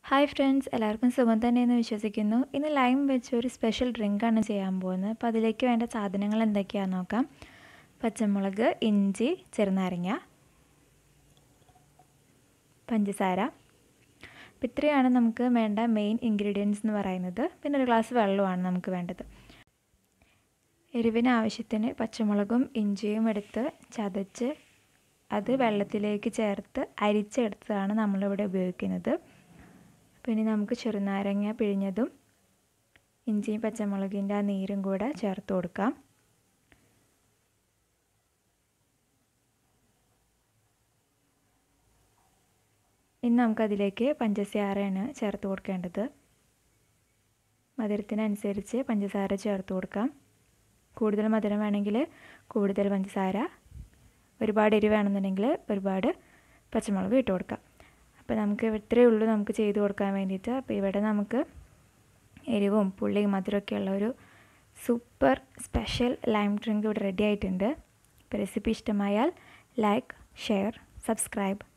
hi friends എല്ലാവർക്കും സുഖം തന്നെയെന്ന് വിശ്വസിക്കുന്നു ഇന്ന് ലൈം വെച്ച് ഒരു സ്പെഷ്യൽ ഡ്രിങ്കാണ് ചെയ്യാൻ പോകുന്നത് അപ്പോൾ അതിലേക്ക് വേണ്ട സാധനങ്ങൾ എന്തൊക്കെയാണെന്ന് നോക്കാം പച്ചമുളക് ഇഞ്ചി ചെറുനാരങ്ങ പഞ്ചസാര അപ്പോൾ ഇത്രയാണ് നമുക്ക് വേണ്ട മെയിൻ ഇൻഗ്രീഡിയൻസ് എന്ന് പറയുന്നത് പിന്നെ ഒരു ഗ്ലാസ് വെള്ളമാണ് നമുക്ക് വേണ്ടത് എരിവിന് ആവശ്യത്തിന് പച്ചമുളകും ഇഞ്ചിയും എടുത്ത് ചതച്ച് അത് വെള്ളത്തിലേക്ക് ചേർത്ത് അരിച്ചെടുത്തതാണ് നമ്മളിവിടെ ഉപയോഗിക്കുന്നത് പിന്നെ നമുക്ക് ചെറുനാരങ്ങ പിഴിഞ്ഞതും ഇഞ്ചിയും പച്ചമുളകിൻ്റെ ആ നീരും കൂടെ ചേർത്ത് കൊടുക്കാം ഇനി നമുക്കതിലേക്ക് പഞ്ചസാരയാണ് ചേർത്ത് കൊടുക്കേണ്ടത് മധുരത്തിനനുസരിച്ച് പഞ്ചസാര ചേർത്ത് കൊടുക്കാം കൂടുതൽ മധുരം വേണമെങ്കിൽ കൂടുതൽ പഞ്ചസാര ഒരുപാട് എരിവ് വേണമെന്നുണ്ടെങ്കിൽ ഒരുപാട് പച്ചമുളക് ഇട്ട് കൊടുക്കാം അപ്പോൾ നമുക്ക് ഇത്രയേ ഉള്ളൂ നമുക്ക് ചെയ്ത് കൊടുക്കാൻ വേണ്ടിയിട്ട് അപ്പോൾ ഇവിടെ നമുക്ക് എരിവും പുള്ളിയും മധുരമൊക്കെ ഉള്ള ഒരു സൂപ്പർ സ്പെഷ്യൽ ലൈം ഡ്രിങ്ക് ഇവിടെ റെഡി ആയിട്ടുണ്ട് ഇപ്പോൾ റെസിപ്പി ഇഷ്ടമായാൽ ലൈക്ക് ഷെയർ സബ്സ്ക്രൈബ്